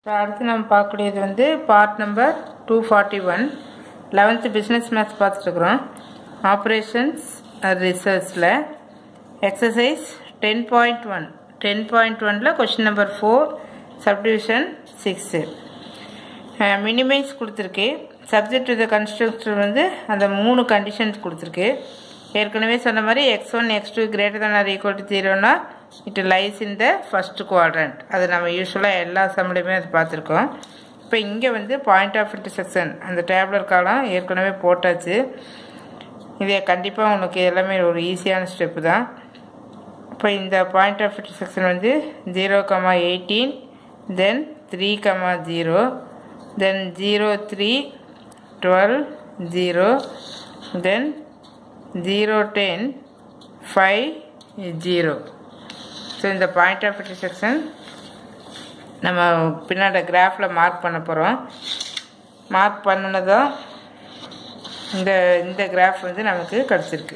இப்போ அடுத்து நம்ம பார்க்கக்கூடியது வந்து part number two forty one eleventh business maths பார்த்துட்ருக்குறோம் ஆப்ரேஷன்ஸ் ரிசர்ச்சில் exercise ten point one ten point ஒனில் question number four subdivision six minimise கொடுத்துருக்கு சப்ஜெக்ட் டு த கன்ஸ்ட்ரக்டர் வந்து அந்த மூணு கண்டிஷன்ஸ் கொடுத்துருக்கு ஏற்கனவே சொன்ன மாதிரி x one x two greater than or equal to ஜீரோனா it lies in the first quadrant அது நம்ம யூஸ்வலாக எல்லா சம்லையுமே அது பார்த்துருக்கோம் இப்போ இங்கே வந்து பாயிண்ட் ஆஃப் இன்டர்செக்ஷன் அந்த டேப்லர் காலம் ஏற்கனவே போட்டாச்சு இது கண்டிப்பாக உனக்கு எல்லாமே ஒரு ஈஸியான ஸ்டெப்பு தான் இப்போ இந்த பாயிண்ட் ஆஃப் இன்டர்செக்ஷன் வந்து zero comma eighteen then three comma zero then zero three twelve zero then zero ten five zero so இந்த பாயிண்ட் ஆஃப் இன்டர்செக்ஷன் நம்ம பின்னாடி கிராஃபில் மார்க் பண்ண போகிறோம் மார்க் பண்ணினதும் இந்த இந்த கிராஃப் வந்து நமக்கு கிடச்சிருக்கு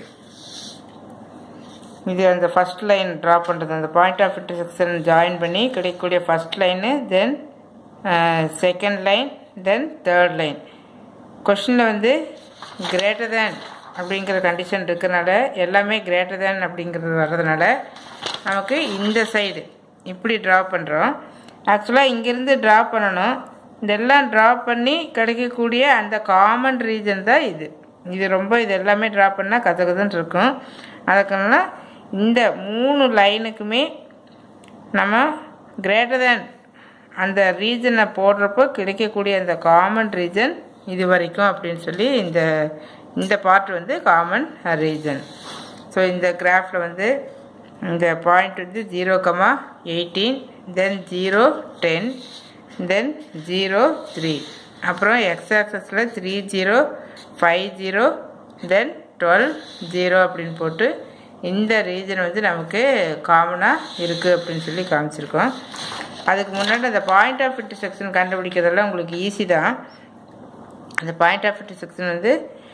இது அந்த ஃபஸ்ட் லைன் ட்ரா பண்ணுறது அந்த பாயிண்ட் ஆஃப் இன்டர்செக்ஷன் ஜாயின் பண்ணி கிடைக்கக்கூடிய first line then second line then third line கொஷினில் வந்து கிரேட்டர் தேன் அப்படிங்கிற கண்டிஷன் இருக்கிறனால எல்லாமே கிரேட்டர் தேன் அப்படிங்கிறது வர்றதுனால நமக்கு இந்த சைடு இப்படி ட்ரா பண்ணுறோம் ஆக்சுவலாக இங்கேருந்து ட்ரா பண்ணணும் இதெல்லாம் ட்ரா பண்ணி கிடைக்கக்கூடிய அந்த காமன் ரீஜன் தான் இது இது ரொம்ப இது எல்லாமே ட்ரா பண்ணால் கதை கதன்னு இருக்கும் அதுக்குனால இந்த மூணு லைனுக்குமே நம்ம கிரேட்டர் தேன் அந்த ரீஜனை போடுறப்போ கிடைக்கக்கூடிய அந்த காமன் ரீஜன் இது வரைக்கும் அப்படின்னு சொல்லி இந்த இந்த பார்ட் வந்து காமன் ரீஜன் ஸோ இந்த கிராஃபில் வந்து இந்த பாயிண்ட் வந்து zero comma eighteen then zero ten then zero three அப்புறம் எக்ஸ் ஆக்சஸில் three zero five zero then twelve zero அப்படின்னு போட்டு இந்த ரீஜன் வந்து நமக்கு காமனாக இருக்குது அப்படின்னு சொல்லி காமிச்சிருக்கோம் அதுக்கு முன்னாடி அந்த பாயிண்ட் ஆஃப் இன்டர்செக்ஷன் கண்டுபிடிக்கிறதெல்லாம் உங்களுக்கு ஈஸி தான் அந்த பாயிண்ட் ஆஃப் இன்டர்செக்ஷன் வந்து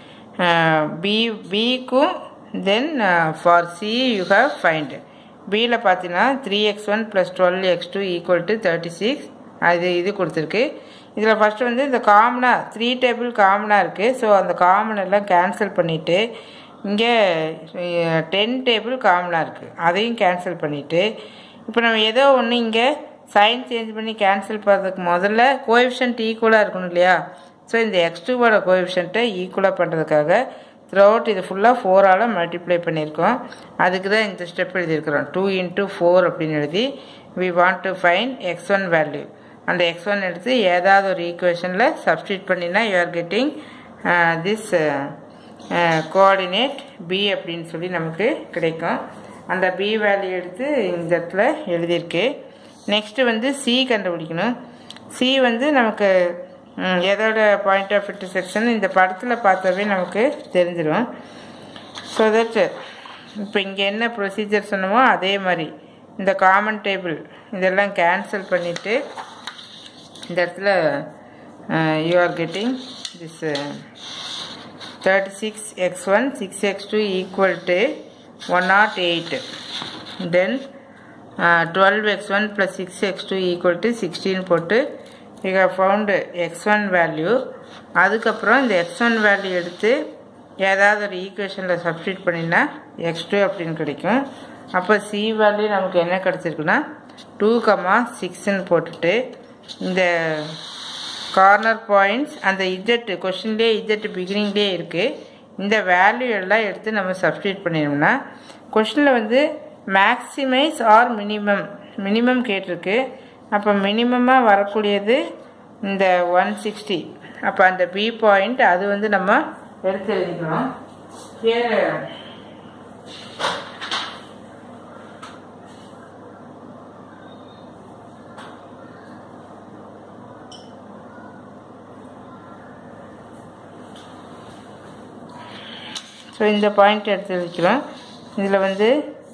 பி பிக்கும் then for C you have find பியில் பார்த்தீங்கன்னா three x one plus twelve x two equal to thirty six அது இது கொடுத்துருக்கு இதில் ஃபஸ்ட்டு வந்து இந்த காமனாக த்ரீ டேபிள் காமனாக இருக்குது ஸோ அந்த காமன் எல்லாம் கேன்சல் பண்ணிவிட்டு இங்கே டென் டேபிள் காமனாக இருக்குது அதையும் கேன்சல் பண்ணிவிட்டு இப்போ நம்ம ஏதோ ஒன்று இங்கே சைன் சேஞ்ச் பண்ணி கேன்சல் பண்ணுறதுக்கு முதல்ல கோஎஃபிஷியன்ட் ஈக்குவலாக இருக்கணும் இல்லையா ஸோ இந்த எக்ஸ் டூவோட கோஎஃபிஷியன்ட்டை ஈக்குவலாக பண்ணுறதுக்காக த்ரூ அவுட் இது ஃபுல்லாக ஃபோரால் மல்டிப்ளை பண்ணியிருக்கோம் அதுக்கு தான் இந்த ஸ்டெப் எழுதியிருக்கிறோம் டூ இன்ட்டு ஃபோர் அப்படின்னு எழுதி we want to find x one value அந்த எக்ஸ் ஒன் எடுத்து ஏதாவது ஒரு ஈக்குவேஷனில் சப்ஸ்டியூட் பண்ணினா you are getting this coordinate B அப்படின்னு சொல்லி நமக்கு கிடைக்கும் அந்த பி வேல்யூ எடுத்து இந்த இடத்துல எழுதியிருக்கு நெக்ஸ்ட்டு வந்து சி கண்டுபிடிக்கணும் சி வந்து நமக்கு எதோட பாயிண்ட் ஆஃப் இன்டர்செக்ஷன் இந்த படத்தில் பார்த்தாவே நமக்கு தெரிஞ்சிடும் ஸோ தட் இப்போ இங்கே என்ன ப்ரொசீஜர் சொன்னமோ அதே மாதிரி இந்த காமன் டேபிள் இதெல்லாம் கேன்சல் பண்ணிவிட்டு இந்த இடத்துல you are getting this thirty six x one six x two equal to one naught eight then twelve x one plus six x two equal to sixteen போட்டு you have found x one value அதுக்கப்புறம் இந்த X one value எடுத்து ஏதாவது ஒரு ஈக்குவேஷனில் substitute பண்ணினா X two அப்படின்னு கிடைக்கும் அப்போ சி வேல்யூ நமக்கு என்ன கிடச்சிருக்குன்னா டூ கமா சிக்ஸ்ன்னு போட்டுட்டு இந்த கார்னர் பாயிண்ட்ஸ் அந்த இஜெட்டு கொஷின்லேயே இஜெட்டு பிகினிங்லேயே இருக்குது இந்த வேல்யூ எல்லாம் எடுத்து நம்ம சப்ஸ்டியூட் பண்ணிடோம்னா கொஷினில் வந்து மேக்ஸிமைஸ் ஆர் மினிமம் மினிமம் கேட்டிருக்கு அப்போ மினிமமாக வரக்கூடியது இந்த ஒன் சிக்ஸ்டி அப்போ அந்த பி பாயிண்ட் அது வந்து நம்ம எடுத்து எழுதிக்கணும் ஸோ இந்த பாயிண்ட் எடுத்து வைக்கிறோம் இதில் வந்து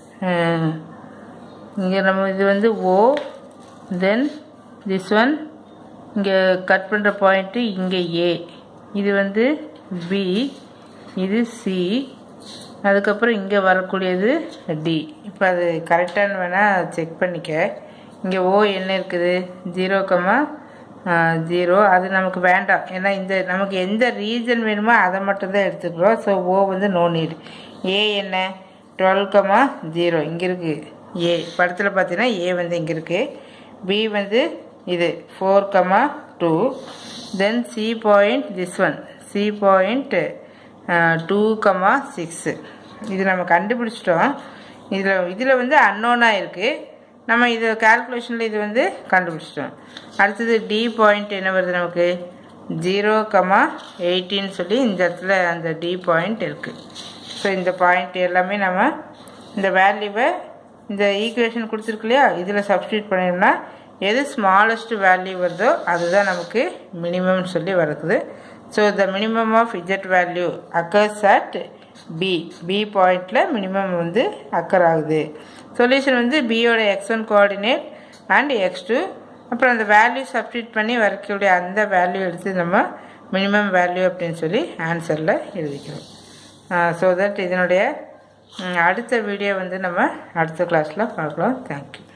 இங்கே நம்ம இது வந்து ஓ தென் திஸ் ஒன் இங்கே கட் பண்ணுற பாயிண்ட்டு இங்கே ஏ இது வந்து பி இது சி அதுக்கப்புறம் இங்கே வரக்கூடியது டி இப்போ அது கரெக்டானு வேணால் செக் பண்ணிக்க இங்கே ஓ என்ன இருக்குது ஜீரோ கமா ஜீரோ அது நமக்கு வேண்டாம் ஏன்னா இந்த நமக்கு எந்த ரீஜன் வேணுமோ அதை மட்டும்தான் எடுத்துக்கிறோம் ஸோ ஓ வந்து நோ நீட் ஏ என்ன டுவெல் கமா ஜீரோ இங்கே இருக்குது ஏ படத்தில் பார்த்தீங்கன்னா ஏ வந்து இங்கே இருக்குது பி வந்து இது four comma two then C point this one C point two comma six இது நம்ம கண்டுபிடிச்சிட்டோம் இதில் இதில் வந்து அன்னோனாக இருக்குது நம்ம இது கால்குலேஷனில் இது வந்து கண்டுபிடிச்சிட்டோம் அடுத்தது டி பாயிண்ட் என்ன வருது நமக்கு ஜீரோ கமா எயிட்டின்னு சொல்லி இந்த இடத்துல அந்த டி பாயிண்ட் இருக்குது ஸோ இந்த பாயிண்ட் எல்லாமே நம்ம இந்த வேல்யூவை இந்த ஈக்குவேஷன் கொடுத்துருக்கு இல்லையா இதில் சப்ஸ்டியூட் பண்ணிட்டோம்னா எது ஸ்மாலஸ்ட் வேல்யூ வருதோ அதுதான் நமக்கு மினிமம்னு சொல்லி வருது so the minimum of Z value occurs at B B பாயிண்டில் மினிமம் வந்து அக்கர் ஆகுது சொல்யூஷன் வந்து பியோட x one coordinate and x two அப்புறம் அந்த வேல்யூ சப்ஸ்டியூட் பண்ணி வரக்கூடிய அந்த வேல்யூ எடுத்து நம்ம மினிமம் வேல்யூ அப்படின்னு சொல்லி ஆன்சரில் எழுதிக்கிறோம் ஸோ தட் இதனுடைய அடுத்த வீடியோ வந்து நம்ம அடுத்த கிளாஸில் பார்க்கலாம் தேங்க்யூ